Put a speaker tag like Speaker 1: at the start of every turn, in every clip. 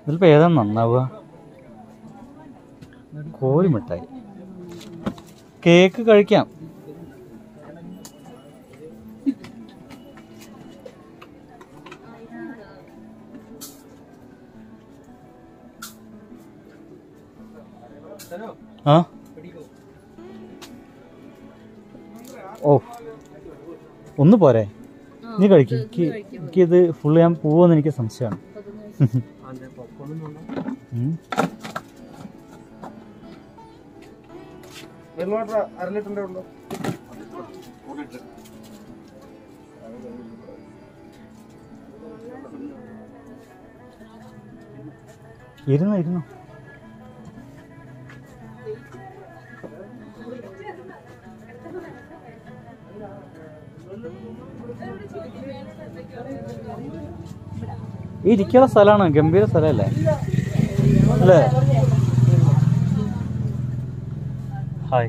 Speaker 1: ഇതിലിപ്പോ ഏതാ നന്നാവുക കോരി മിഠായി കേക്ക് കഴിക്കാം ആ ഓ ഒന്ന് പോരെ നീ കഴിക്കും എനിക്ക് എനിക്കിത് ഫുള്ള് ഞാൻ പോവെന്ന് എനിക്ക് സംശയമാണ് ഉം.
Speaker 2: അര ലിറ്ററിന്റെ ഉള്ളൂ
Speaker 1: ഇരുന്നോ ഇരുന്നോ ഈ ഇരിക്കാനുള്ള സ്ഥലമാണ് ഗംഭീര സ്ഥലമല്ലേ അല്ലേ ഹായ്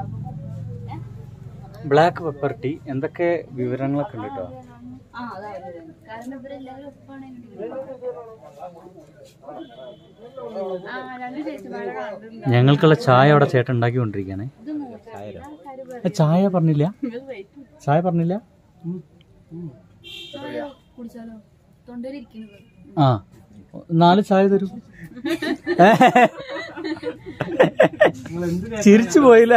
Speaker 1: ബ്ലാക്ക് പെപ്പർ ടീ എന്തൊക്കെ വിവരങ്ങളൊക്കെ ഉണ്ട് കേട്ടോ
Speaker 3: ആ അതാ കാരണം ഇവരെല്ലാവരും ഒപ്പാണ് ആ രണ്ട് ചേച്ചിമാരുടെ കണ്ടിട്ടുണ്ട്
Speaker 1: ഞങ്ങൾക്കുള്ള ചായ അവിടെ ചേട്ടൻ ഉണ്ടാക്കിക്കൊണ്ടിരിക്കുകയാണ്
Speaker 3: ഇത് നോക്കാം
Speaker 1: ആ, ചായ പറഞ്ഞില്ല ചായ പറഞ്ഞില്ല
Speaker 3: കുടിച്ചാലോ തൊണ്ടയിലിരിക്കുന്നത്
Speaker 1: ആ നാല് ചായ തരൂ ചിരിച്ചു പോയില്ലേ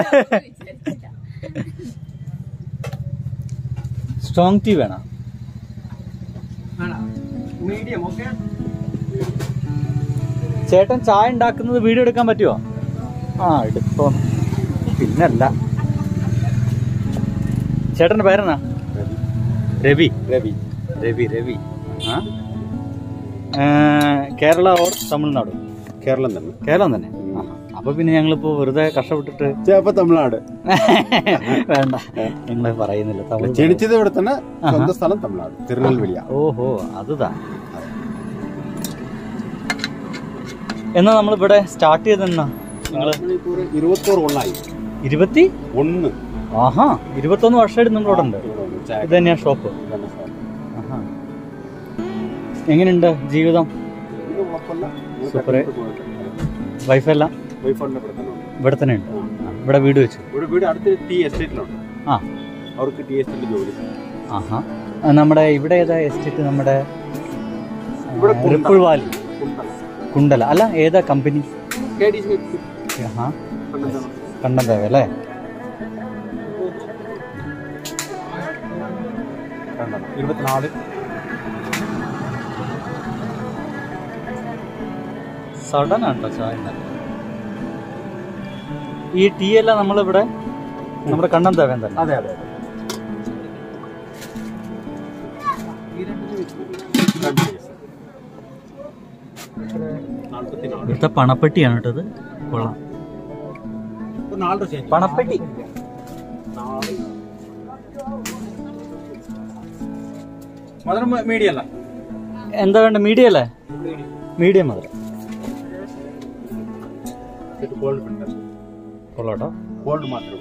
Speaker 1: സ്ട്രോങ് ടീ വേണം
Speaker 2: മീഡിയം ഓക്കെ
Speaker 1: ചേട്ടൻ ചായ ഉണ്ടാക്കുന്നത് വീഡിയോ എടുക്കാൻ പറ്റുമോ ആ എടുത്തോ പിന്നല്ല ചേട്ടന്റെ പേരെന്നാ രവി
Speaker 2: രവി
Speaker 1: രവി രവി ആ ഏ, കേരള ഓർ തമിഴ്നാട്
Speaker 2: കേരളം തന്നെ
Speaker 1: കേരളം തന്നെ ആ, അപ്പൊ പിന്നെ ഞങ്ങളിപ്പോ വെറുതെ കഷ്ടപ്പെട്ടിട്ട്
Speaker 2: ചിലപ്പോ തമിഴ്നാട്
Speaker 1: വേണ്ട നിങ്ങൾ പറയുന്നില്ല തമിഴ്
Speaker 2: ജനിച്ചത് ഇവിടെ തന്നെ സ്വന്തം സ്ഥലം തമിഴ്നാട് തിരുനെൽവേലിയാ
Speaker 1: ഓഹോ അതുതാ എന്നാ നമ്മൾ ഇവിടെ സ്റ്റാർട്ട് ചെയ്തെന്നാ നിങ്ങള്
Speaker 2: ഇരുപത്തോറ് കൊള്ളായി
Speaker 1: ഇരുപത്തി
Speaker 2: ഒന്ന്
Speaker 1: ആഹാ ഇരുപത്തൊന്ന് വർഷമായിട്ട് നമ്മൾ ഇവിടെ ഉണ്ട് ഇത് തന്നെയാ ഷോപ്പ് ആഹാ എങ്ങനെയുണ്ട് ജീവിതം സൂപ്പർ. വൈഫ് എല്ലാം
Speaker 2: വൈഫുണ്ട് ഇവിടെ തന്നെ ഉണ്ട്.
Speaker 1: ഇവിടെ തന്നെ ഉണ്ട് ആ, ഇവിടെ വീട് വെച്ചു
Speaker 2: ഇവിടെ വീട് അടുത്ത് ടീ എസ്റ്റേറ്റിലുണ്ട്
Speaker 1: ആ
Speaker 2: അവർക്ക് ടീ എസ്റ്റേറ്റിൽ ജോലി
Speaker 1: ആഹാ ആ, നമ്മുടെ ഇവിടെ ഏതാ എസ്റ്റേറ്റ് നമ്മുടെ
Speaker 2: ഇവിടെ കുണ്ടല.
Speaker 1: Ripple Valley
Speaker 2: കുണ്ടല.
Speaker 1: കുണ്ടല അല്ല ഏതാ കമ്പനി
Speaker 2: KDC
Speaker 1: ആഹാ
Speaker 2: കണ്ടന്താണ്.
Speaker 1: കണ്ടന്തേവ അല്ലേ
Speaker 2: കണ്ടന്താണ്. ഇരുപത്തിനാല്
Speaker 1: സഡൻ ആട്ടോ ചായ ഇന്നലെ. ഈ ടീ എല്ലാം നമ്മളിവിടെ നമ്മുടെ കണ്ണന്തേവൻ തന്നെ
Speaker 2: അതെ അതെ നാൽപ്പത്തിനാല്
Speaker 1: ഇവിടുത്തെ പണപ്പെട്ടിയാണ് കേട്ടത് കൊള്ളാം
Speaker 2: ഒരു നാല് രൂപ ചേഞ്ച്.
Speaker 1: പണപ്പെട്ടി
Speaker 2: നാല്. മധുരം മീഡിയം അല്ല
Speaker 1: എന്താ വേണ്ട മീഡിയം അല്ലേ മീഡിയം മധുരം
Speaker 2: ഗോൾഡ് ഫിൽറ്റർ
Speaker 1: കൊള്ളാട്ടോ
Speaker 2: ഗോൾഡ് മാത്രം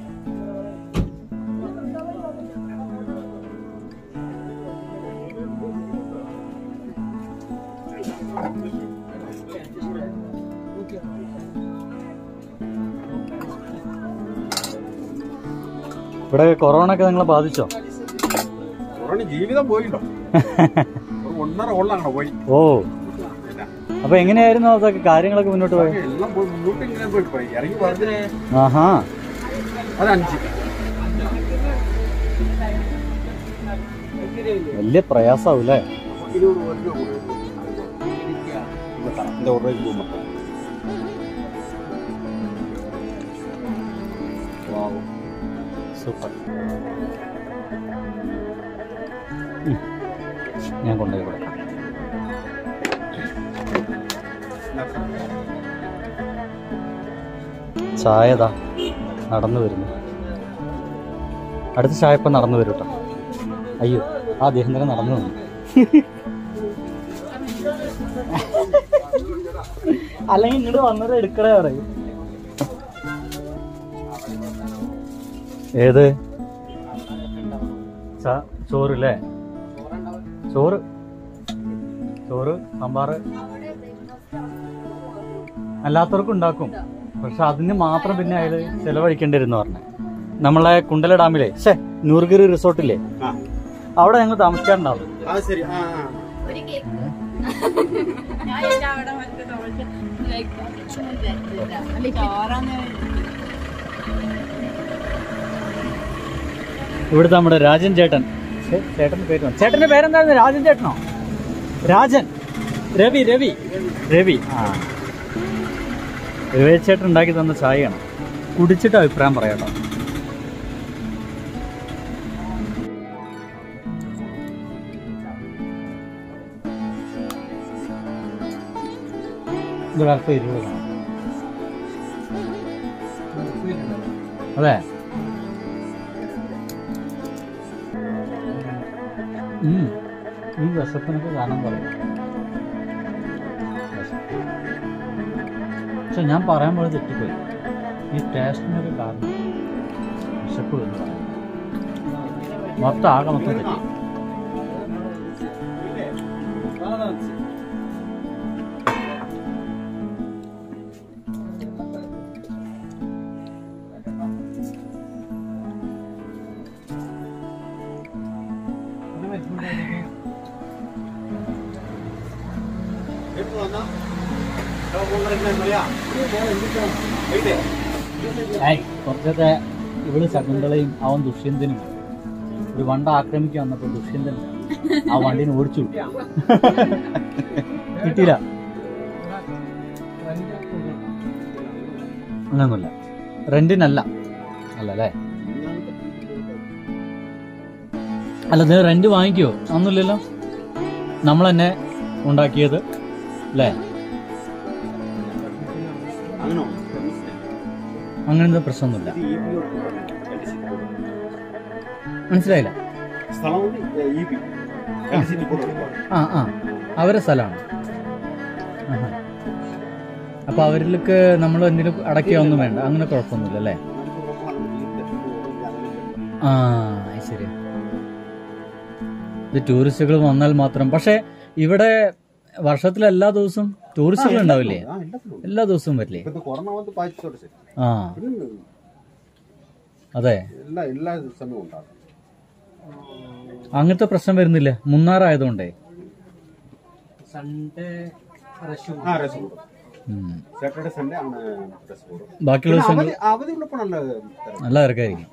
Speaker 1: ഇവിടെ കൊറോണ ഒക്കെ നിങ്ങളെ ബാധിച്ചോ
Speaker 2: കൊറോണ ജീവിതം പോയിട്ടോ ഒരു ഒന്നര കൊല്ലം അങ്ങനെ പോയി
Speaker 1: ഓ അപ്പൊ എങ്ങനെയായിരുന്നു അതൊക്കെ കാര്യങ്ങളൊക്കെ മുന്നോട്ട് പോയത്
Speaker 2: എല്ലാം പോയി മുന്നോട്ട് ഇങ്ങനെ പോയി പോയി ഇറങ്ങി പറഞ്ഞേ
Speaker 1: ആഹാ
Speaker 2: അത് അഞ്ച്
Speaker 1: വലിയ പ്രയാസാവൂലേ
Speaker 2: ഇരുപത് ഒരു രൂപ കൂടി. ഇരുപത്താറ്. இந்த ஒரு ரூபாய்க்கு பூ மட்டும்
Speaker 1: വാവ് സൂപ്പർ ഞാൻ കൊണ്ടുപോയി കൊടുക്കാം ചായതാ നടന്നു വരുന്നു അടുത്ത ചായ ഇപ്പം നടന്നു വരും കേട്ടോ അയ്യോ ആ അദ്ദേഹം തന്നെ നടന്നു വന്നു അല്ലെങ്കിൽ ഇങ്ങോട്ട് വന്നത് എടുക്കണേ പറയും ഏത് ച- ചോറ് അല്ലേ ചോറ് ചോറ് സാമ്പാറ് അല്ലാത്തവർക്കും ഉണ്ടാക്കും പക്ഷെ അതിന് മാത്രം പിന്നെ അയാള് ചെലവഴിക്കേണ്ടി വരുന്നു പറഞ്ഞു നമ്മളെ കുണ്ടല ഡാമിലെ ഷേ നൂർഗിരി റിസോർട്ടില്ലേ
Speaker 2: ആ
Speaker 1: അവിടെ ഞങ്ങൾ താമസിക്കാറുണ്ടാവും
Speaker 2: അത് ശരി ആ ആ
Speaker 3: ഒരു കേക്ക് ഞാൻ എന്റെ അവിടെ മറ്റേ തോളത്ത് കഴിക്കാൻ അല്ല ചോറാന്ന്
Speaker 1: ഇവിടുത്തെ നമ്മുടെ രാജൻ ചേട്ടൻ ഛെ, ചേട്ടന്റെ പേര് പറ- ചേട്ടന്റെ പേരെന്തായിരുന്നു രാജൻ ചേട്ടനോ രാജൻ രവി രവി രവി ആ രവി ചേട്ടൻ ഉണ്ടാക്കി തന്ന ചായയാണ് കുടിച്ചിട്ട് അഭിപ്രായം പറയാട്ടോ ഇത് കറുത്ത ഇരുപതാണ് അതെ ഉം. ഈ വിശപ്പിനൊക്കെ കാരണം പറയും പക്ഷെ ഞാൻ പറയാൻ പോലെ തെറ്റിപ്പോയി ഈ ടേസ്റ്റിനൊക്കെ കാരണം വിശപ്പ് എന്ന് പറയുന്നത് മൊത്തം ആകെ മൊത്തം തെറ്റി
Speaker 2: എപ്പോ വന്നാ കൊണ്ടിരുന്ന മലയാ എഴുതേ
Speaker 1: ഏയ്, കുറച്ചൊക്കെ ഇവള് ശകുന്തളയും അവൻ ദുഷ്യന്തനും ഒരു വണ്ട ആക്രമിക്കാൻ വന്നപ്പോ ദുഷ്യന്തൻ ആ വണ്ടിനെ ഓടിച്ചു വിട്ടു. കിട്ടിയില്ല അങ്ങനൊന്നുമില്ല റെന്റിനല്ല അല്ല അല്ലേ അല്ല ഇത് റെന്റ് വാങ്ങിക്കോ ഒന്നുമില്ലല്ലോ നമ്മൾ തന്നെ ഉണ്ടാക്കിയത് അല്ലേ
Speaker 2: അങ്ങനോ
Speaker 1: അങ്ങനത്തെ പ്രശ്നമൊന്നുമില്ല
Speaker 2: ഇത് ഈ പി
Speaker 1: മനസ്സിലായില്ല
Speaker 2: സ്ഥലം വന്ന് ഈ പി എലക്ട്രിസിറ്റി ബോർഡ് കൊടുക്കുവാണ്.
Speaker 1: ആ ആ അവരെ സ്ഥലമാണ് ആഹാ. അപ്പൊ അവരിലേക്ക് നമ്മൾ എന്തെങ്കിലും അടയ്ക്കുക ഒന്നും വേണ്ട അങ്ങനെ കുഴപ്പമൊന്നുമില്ല അല്ലേ
Speaker 2: നമുക്ക് ഉറപ്പാണ് ഈ തെറ്റിന് പോകുന്നത് അങ്ങനെയല്ല.
Speaker 1: ആ അത് ശരി ഇത് ടൂറിസ്റ്റുകൾ വന്നാൽ മാത്രം പക്ഷെ ഇവിടെ വർഷത്തിൽ എല്ലാ ദിവസവും ടൂറിസ്റ്റുകൾ ഉണ്ടാവില്ലേ
Speaker 2: ആ, എല്ലാത്തിലും ഉണ്ട്.
Speaker 1: എല്ലാ ദിവസവും വരില്ലേ
Speaker 2: ഇപ്പൊ ഇത് കൊറോണ വന്ന് ബാധിച്ചോട്ടെ ശരി
Speaker 1: ആ
Speaker 2: പിന്നെ
Speaker 1: അതെ
Speaker 2: എല്ലാ എല്ലാ സമയവും ഉണ്ടാകും
Speaker 1: അങ്ങനത്തെ പ്രശ്നം വരുന്നില്ല മുന്നാറായതുകൊണ്ടേ
Speaker 2: ആ രസം കൂടും
Speaker 1: ഉം.
Speaker 2: സാറ്റർഡേ സൺഡേ ആണ് രസം കൂടും
Speaker 1: ബാക്കിയുള്ള
Speaker 2: പിന്നെ
Speaker 1: ദിവസങ്ങൾ
Speaker 2: അവധി അവധി ഉള്ളപ്പോൾ നല്ല തിരക്ക്.
Speaker 1: നല്ല തിരക്കായിരിക്കും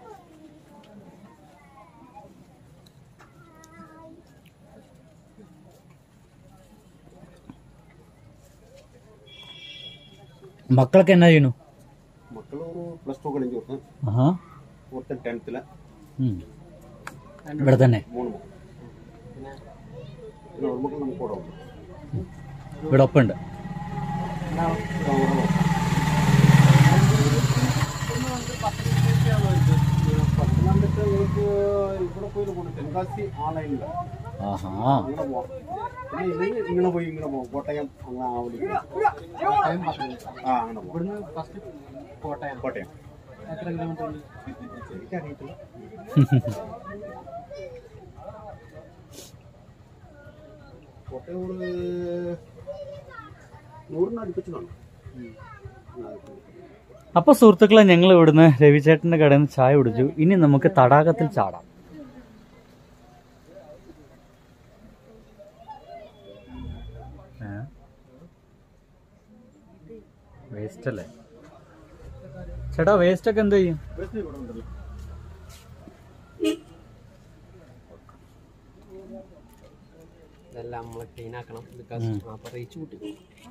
Speaker 1: മക്കളൊക്കെ എന്നാ ചെയ്യണു
Speaker 2: മക്കള് ഒരു പ്ലസ് ടു കഴിഞ്ഞ് കൊടുത്ത്
Speaker 1: ആഹാ
Speaker 2: ഒരുത്തൻ ടെൻത്തില്
Speaker 1: ഉം. ഇവിടെ തന്നെ
Speaker 2: മൂന്ന് മക്കൾ പിന്നെ ഒരു മക്കൾ നമുക്ക് കൂടെ ഉണ്ട്
Speaker 1: ഇവിടെ ഒപ്പുണ്ട്
Speaker 2: പത്തനംതിട്ട നമുക്ക് ഇവിടെ പോയി പോകണം തെങ്കാശി ആലയില്ല
Speaker 1: ആഹാ
Speaker 2: അങ്ങനെ പോവാം പിന്നെ ഇല്ലെങ്കിൽ ഇങ്ങനെ പോയി ഇങ്ങനെ പോകും കോട്ടയം അങ്ങനെ ആവലി ആ അങ്ങനെ പോവാം കോട്ടയം കോട്ടയം എനിക്കറിയത്തില്ല കോട്ടയം ഒരു നൂറിന് അടുപ്പിച്ച് കാണും
Speaker 1: അപ്പൊ സുഹൃത്തുക്കളെ ഞങ്ങൾ ഇവിടുന്ന് രവിചേട്ടന്റെ കടയിൽ നിന്ന് ചായ കുടിച്ചു ഇനി നമുക്ക് തടാകത്തിൽ ചാടാം വേസ്റ്റ് അല്ലേ ചേട്ടാ വേസ്റ്റ് ഒക്കെ എന്ത് ചെയ്യും
Speaker 4: ഇതെല്ലാം നമ്മൾ ക്ലീൻ ആക്കണം അപ്പൊ റീച്ച് കൂട്ടി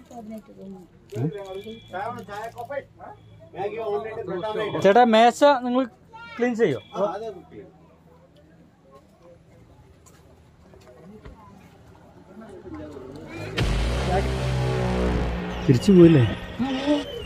Speaker 2: മാഗി ഓംലെറ്റ് ബ്രെഡ് ഓംലെറ്റ്
Speaker 1: ചേട്ടാ മേശ നിങ്ങൾ ക്ലീൻ ചെയ്യോ
Speaker 2: ആ അതെ കുട്ടി
Speaker 1: തിരിച്ചു പോയില്ലേ